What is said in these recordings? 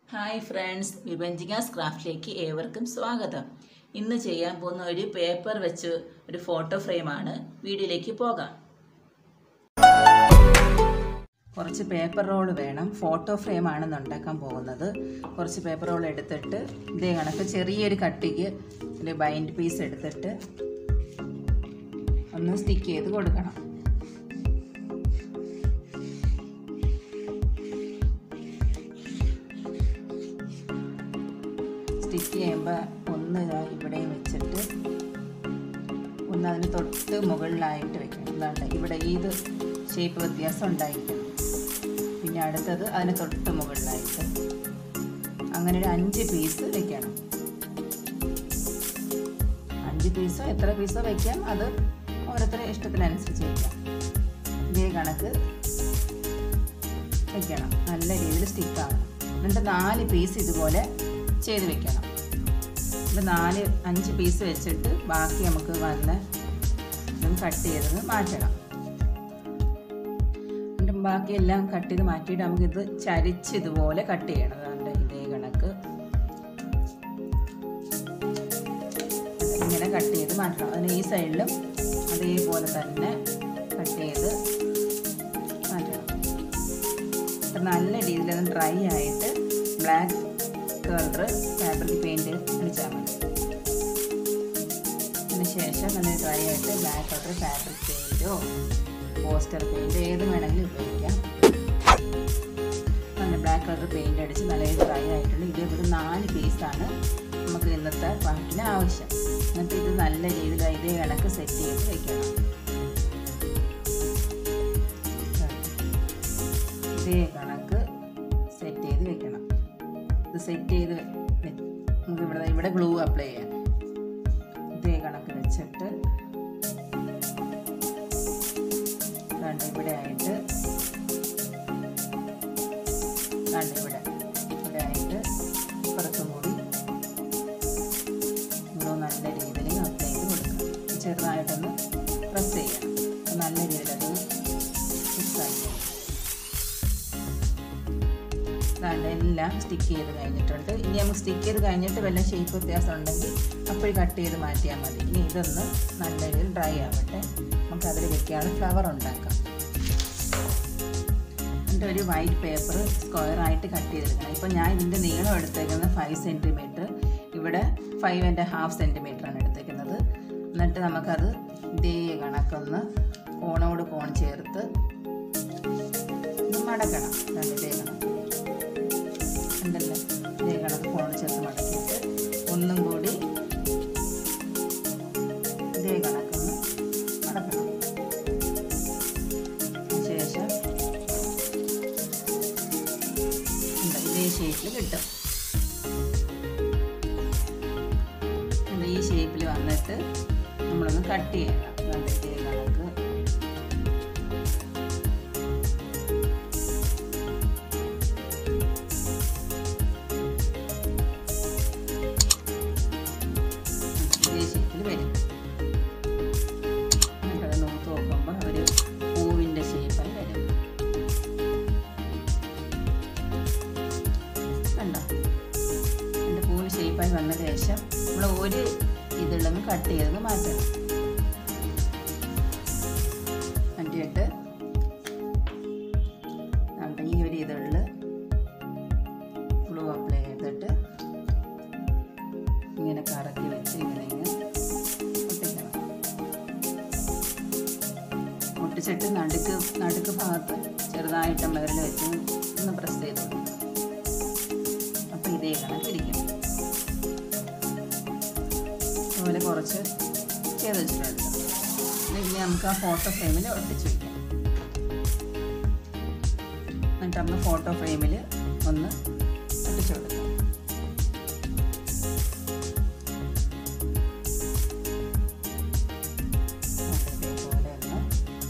hi friends വിഭജികാസ് ക്രാഫ്റ്റിലേക്ക് ഏവർക്കും സ്വാഗതം ഇന്ന് ചെയ്യാൻ പോകുന്ന ഒരു പേപ്പർ വെച്ച് ഒരു ഫോട്ടോ ഫ്രെയിമാണ് വീഡിയോയിലേക്ക് പോകാം കുറച്ച് പേപ്പർ റോൾ വേണം ഫോട്ടോ ഫ്രെയിം ആണെന്ന് ഉണ്ടാക്കാൻ പോകുന്നത് കുറച്ച് പേപ്പർ റോൾ എടുത്തിട്ട് ഇതേ കണക്ക് ചെറിയൊരു കട്ടിക്ക് ഒരു ബൈൻഡ് പീസ് എടുത്തിട്ട് ഒന്ന് സ്റ്റിക്ക് ചെയ്ത് കൊടുക്കണം സ്റ്റിച്ച് ചെയ്യുമ്പോൾ ഒന്ന് ഇതാ ഇവിടെയും വെച്ചിട്ട് ഒന്ന് അതിന് തൊട്ട് മുകളിലായിട്ട് വെക്കണം എന്താണ്ട് ഇവിടെ ഇത് ഷേപ്പ് വ്യത്യാസം ഉണ്ടായിരിക്കണം പിന്നെ അടുത്തത് അതിന് തൊട്ട് മുകളിലായിട്ട് അങ്ങനെ ഒരു അഞ്ച് പീസ് വെക്കണം അഞ്ച് പീസോ എത്ര പീസോ വെക്കാം അത് ഓരോരുത്തരുടെ ഇഷ്ടത്തിനനുസരിച്ച് വെക്കാം ഇതേ കണക്ക് വെക്കണം നല്ല രീതിയിൽ സ്റ്റിക്കാകണം എന്നിട്ട് നാല് പീസ് ഇതുപോലെ ചെയ്ത് വെക്കണം ഇത് നാല് അഞ്ച് പീസ് വെച്ചിട്ട് ബാക്കി നമുക്ക് വന്ന് ഇതും കട്ട് ചെയ്തത് മാറ്റണം എന്നിട്ട് ബാക്കിയെല്ലാം കട്ട് ചെയ്ത് മാറ്റിയിട്ട് നമുക്കിത് ചരിച്ച് ഇതുപോലെ കട്ട് ചെയ്യണം അതുകൊണ്ട് ഇതേ കണക്ക് ഇങ്ങനെ കട്ട് ചെയ്ത് മാറ്റണം അതിന് ഈ സൈഡിലും അതേപോലെ തന്നെ കട്ട് ചെയ്ത് മാറ്റണം അപ്പം നല്ല രീതിയിൽ അത് ഡ്രൈ ആയിട്ട് ബ്ലാക്ക് കളർ ഫാബ്രിക് പെയിൻറ്റ് അടിച്ചാൽ മതി അതിന് ശേഷം നല്ല ഡ്രൈ ആയിട്ട് ബ്ലാക്ക് കളർ ഫാബ്രിക് പെയിൻറ്റോ പോസ്റ്റർ പെയിൻറ്റ് ഏത് വേണമെങ്കിലും ഉപയോഗിക്കാം നല്ല ബ്ലാക്ക് കളർ പെയിൻറ്റ് അടിച്ച് നല്ല ഡ്രൈ ആയിട്ടുണ്ട് ഇത് ഒരു നാല് പീസാണ് നമുക്ക് ഇന്നത്തെ പാട്ടിന് ആവശ്യം എന്നിട്ട് ഇത് നല്ല രീതിയിൽ ഇതേ കണക്ക് സെറ്റ് ചെയ്ത് വെക്കണം ഇതേ കണക്ക് സെറ്റ് ചെയ്ത് വെക്കണം ഇത് സെറ്റ് ചെയ്ത് നമുക്ക് ഇവിടെ ഇവിടെ ഗ്ലൂ അപ്ലൈ ചെയ്യാം ഇതേ കണക്ക് വെച്ചിട്ട് കണ്ട് ഇവിടെ ആയിട്ട് കണ്ട് ഇവിടെ ഇവിടെ ആയിട്ട് ഇപ്പുറത്തും കൂടി ഗ്ലൂ നല്ല രീതിയിൽ അപ്ലൈ ചെയ്ത് കൊടുക്കാം ചെറുതായിട്ടൊന്ന് പ്രസ് ചെയ്യണം നല്ല രീതിയിൽ അതൊന്ന് ഫിക്സ് ആക്കി അതാണ്ട് എല്ലാം സ്റ്റിക്ക് ചെയ്ത് കഴിഞ്ഞിട്ടുണ്ട് ഇനി നമുക്ക് സ്റ്റിക്ക് ചെയ്ത് കഴിഞ്ഞിട്ട് വല്ല ഷേപ്പ് വ്യത്യാസം ഉണ്ടെങ്കിൽ അപ്പോൾ കട്ട് ചെയ്ത് മാറ്റിയാൽ മതി ഇനി ഇതൊന്ന് നല്ല രീതിയിൽ ഡ്രൈ ആവട്ടെ നമുക്ക് അതിൽ വെക്കാനുള്ള ഫ്ലവർ ഉണ്ടാക്കാം എന്നിട്ട് ഒരു വൈറ്റ് പേപ്പർ സ്ക്വയർ ആയിട്ട് കട്ട് ചെയ്തെടുക്കണം ഇപ്പോൾ ഞാൻ ഇതിൻ്റെ നീളം എടുത്തേക്കുന്നത് ഫൈവ് സെൻറ്റിമീറ്റർ ഇവിടെ ഫൈവ് ആൻഡ് ഹാഫ് സെൻറ്റിമീറ്ററാണ് എടുത്തേക്കുന്നത് എന്നിട്ട് നമുക്കത് ഇതേ കണക്കൊന്ന് കോണോട് കോൺ ചേർത്ത് മടക്കണം രണ്ട് ഇതേ കണക്ക് ഉണ്ടല്ലോ ഇതേ കണക്ക് ഫോൺ ചേർത്ത് മടക്കിയിട്ട് ഒന്നും കൂടി ഇതേ കണക്കൊന്ന് മടക്കണം ശേഷം ഇതേ ഷേപ്പിൽ കിട്ടും ഈ ഷേപ്പിൽ വന്നിട്ട് നമ്മളൊന്ന് കട്ട് ചെയ്യണം നല്ല ഇതേ കണക്ക് ഇതേ ഷേപ്പിൽ വരും എന്നിട്ടത് നോക്കി നോക്കുമ്പോൾ ഒരു പൂവിൻ്റെ ഷേപ്പായി വരും കണ്ടോ എൻ്റെ പൂവിന് ഷേപ്പായി വന്ന ശേഷം നമ്മൾ ഒരു ഇതിലൊന്ന് കട്ട് ചെയ്ത് മാറ്റണം മാറ്റിയിട്ട് നമ്മുടെ ഈ ഒരു ഇതുള്ളിൽ ഗ്ലൂ അപ്ലൈ ചെയ്തിട്ട് ഇങ്ങനെ കറക്കി വെച്ച് ഇങ്ങനെ ഇങ്ങനെ ഒട്ടിക്കണം ഒട്ടിച്ചിട്ട് നടുക്ക് നടുക്ക് ഭാഗത്ത് ചെറുതായിട്ട് വിരൽ വെച്ച് ഒന്ന് പ്രസ് ചെയ്ത് കൊടുക്കണം അപ്പോൾ ഇതേ കണക്കിരിക്കും അതുപോലെ കുറച്ച് ചെയ്ത് വെച്ചിട്ടുണ്ട് ഇനി നമുക്ക് ആ ഫോട്ടോ ഫ്രെയിമിൽ ഒട്ടിച്ച് വയ്ക്കാം എന്നിട്ട് നമ്മൾ ഫോട്ടോ ഫ്രെയിമിൽ ഒന്ന് ഒട്ടിച്ച് കൊടുക്കാം ഇതേപോലെ ഒന്ന്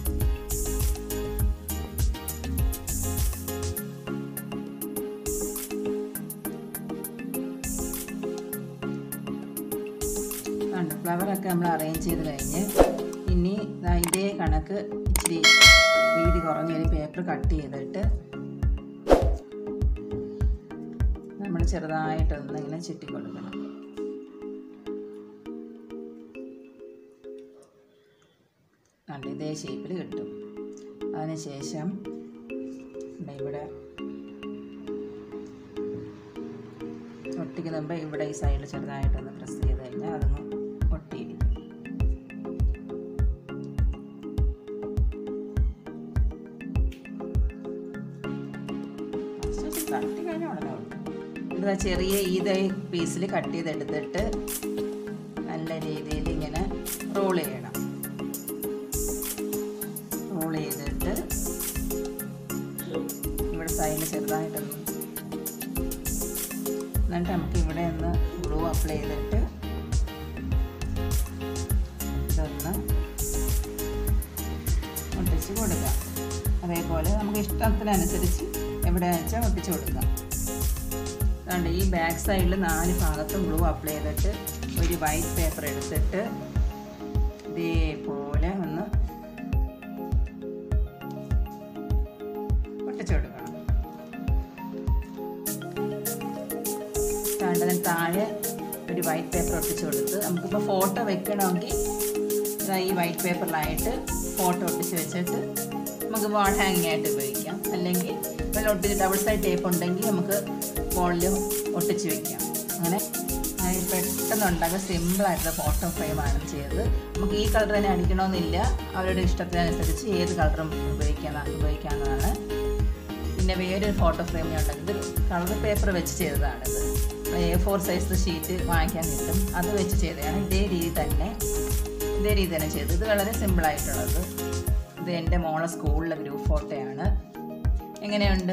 ഉണ്ട് ഫ്ലവറൊക്കെ നമ്മൾ അറേഞ്ച് ചെയ്ത് കഴിഞ്ഞ് ഇനി ദാ ഇതേ കണക്ക് ഇച്ചിരി വീതി കുറഞ്ഞൊരു പേപ്പർ കട്ട് ചെയ്തിട്ട് നമ്മൾ ചെറുതായിട്ടൊന്ന് ഇങ്ങനെ ചുറ്റി കൊടുക്കണം നല്ല ഇതേ ഷേപ്പിൽ കിട്ടും അതിനുശേഷം ദേ ഇവിടെ ഒട്ടിക്ക് മുമ്പ് ഇവിടെ ഈ സൈഡിൽ ചെറുതായിട്ടൊന്ന് പ്രസ് ചെയ്ത് കഴിഞ്ഞാൽ അതങ്ങ് ഒട്ടിയിരിക്കും കട്ടി കഴിഞ്ഞാൽ ഉടനെ ഒട്ടും ഇത് ചെറിയ ഈത പീസിൽ കട്ട് ചെയ്തെടുത്തിട്ട് നല്ല രീതിയിൽ ഇങ്ങനെ റോൾ ചെയ്യണം റോൾ ചെയ്തിട്ട് ഇവിടെ സൈഡിൽ ചെറുതായിട്ടൊന്ന് എന്നിട്ട് നമുക്ക് ഇവിടെ ഒന്ന് ഗ്ലൂ അപ്ലൈ ചെയ്തിട്ട് ഇതൊന്ന് ഒട്ടിച്ച് കൊടുക്കാം അതേപോലെ നമുക്ക് ഇഷ്ടത്തിനനുസരിച്ച് എവിടെ വെച്ചാൽ ഒട്ടിച്ച് കൊടുക്കാം അതുകൊണ്ട് ഈ ബാക്ക് സൈഡിൽ നാല് ഭാഗത്തും ഗ്ലൂ അപ്ലൈ ചെയ്തിട്ട് ഒരു വൈറ്റ് പേപ്പർ എടുത്തിട്ട് ഇതേപോലെ ഒന്ന് ഒട്ടിച്ചു കൊടുക്കണം കണ്ടതിന് താഴെ ഒരു വൈറ്റ് പേപ്പർ ഒട്ടിച്ചു കൊടുത്ത് നമുക്കിപ്പോൾ ഫോട്ടോ വെക്കണമെങ്കിൽ ഇതാ ഈ വൈറ്റ് പേപ്പറിലായിട്ട് ഫോട്ടോ ഒട്ടിച്ച് വെച്ചിട്ട് നമുക്ക് വാൾ ഹാങ്ങിങ് ആയിട്ട് ഉപയോഗിക്കാം അല്ലെങ്കിൽ വല്ല ഒട്ടിച്ച് ഡബിൾ സൈഡ് ടേപ്പ് ഉണ്ടെങ്കിൽ നമുക്ക് വാളിൽ ഒട്ടിച്ച് വെക്കാം അങ്ങനെ അത് പെട്ടെന്ന് ഉണ്ടാക്കുക സിമ്പിളായിട്ടുള്ള ഫോട്ടോ ഫ്രെയിമാണ് ചെയ്തത് നമുക്ക് ഈ കളർ തന്നെ അടിക്കണമെന്നില്ല അവരുടെ ഇഷ്ടത്തിനനുസരിച്ച് ഏത് കളറും ഉപയോഗിക്കാൻ ഉപയോഗിക്കാവുന്നതാണ് പിന്നെ വേറൊരു ഫോട്ടോ ഫ്രെയിം ഞാൻ ഉണ്ടാക്കി ഇത് കളർ പേപ്പർ വെച്ച് ചെയ്തതാണിത് എ ഫോർ സൈസ് ഷീറ്റ് വാങ്ങിക്കാൻ കിട്ടും അത് വെച്ച് ചെയ്തതാണ് ഇതേ രീതി തന്നെ ഇതേ രീതി തന്നെ ചെയ്തത് ഇത് വളരെ സിമ്പിളായിട്ടുള്ളത് ഇത് എൻ്റെ മോളെ സ്കൂളിലെ ഗ്രൂപ്പ് ഫോട്ടോയാണ് എങ്ങനെയുണ്ട്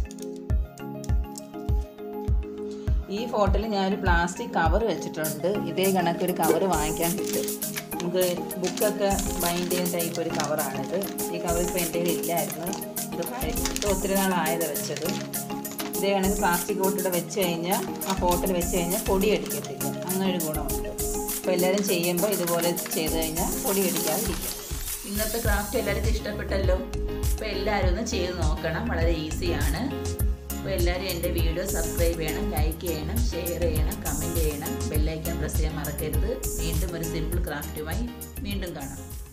ഈ ഫോട്ടോയിൽ ഞാനൊരു പ്ലാസ്റ്റിക് കവർ വെച്ചിട്ടുണ്ട് ഇതേ കണക്കൊരു കവർ വാങ്ങിക്കാൻ കിട്ടും നമുക്ക് ബുക്കൊക്കെ ബൈൻഡ് ചെയ്യുന്ന ടൈപ്പ് ഒരു കവറാണിത് ഈ കവർ ഇപ്പോൾ എൻ്റെ കയ്യിൽ ഇല്ലായിരുന്നു ഇത് പഴുത്ത് ഒത്തിരി നാളായത് വെച്ചത് ഇതേ കണക്ക് പ്ലാസ്റ്റിക് ബോട്ടിൽ വെച്ച് കഴിഞ്ഞാൽ ആ ഫോട്ടിൽ വെച്ച് കഴിഞ്ഞാൽ പൊടി അടിക്കത്തില്ല അങ്ങനെ ഒരു ഗുണമുണ്ട് അപ്പോൾ എല്ലാവരും ചെയ്യുമ്പോൾ ഇതുപോലെ ചെയ്ത് കഴിഞ്ഞാൽ പൊടി അടിക്കാതിരിക്കും ഇന്നത്തെ ക്രാഫ്റ്റ് എല്ലാവർക്കും ഇഷ്ടപ്പെട്ടല്ലോ അപ്പോൾ എല്ലാവരും ഒന്ന് ചെയ്ത് നോക്കണം വളരെ ഈസിയാണ് അപ്പോൾ എല്ലാവരും എൻ്റെ വീഡിയോ സബ്സ്ക്രൈബ് ചെയ്യണം ലൈക്ക് ചെയ്യണം ഷെയർ ചെയ്യണം കമൻറ്റ് ചെയ്യണം ബെല്ലൈക്കൺ പ്രസ് ചെയ്യാൻ മറക്കരുത് വീണ്ടും ഒരു സിമ്പിൾ ക്രാഫ്റ്റുമായി വീണ്ടും കാണാം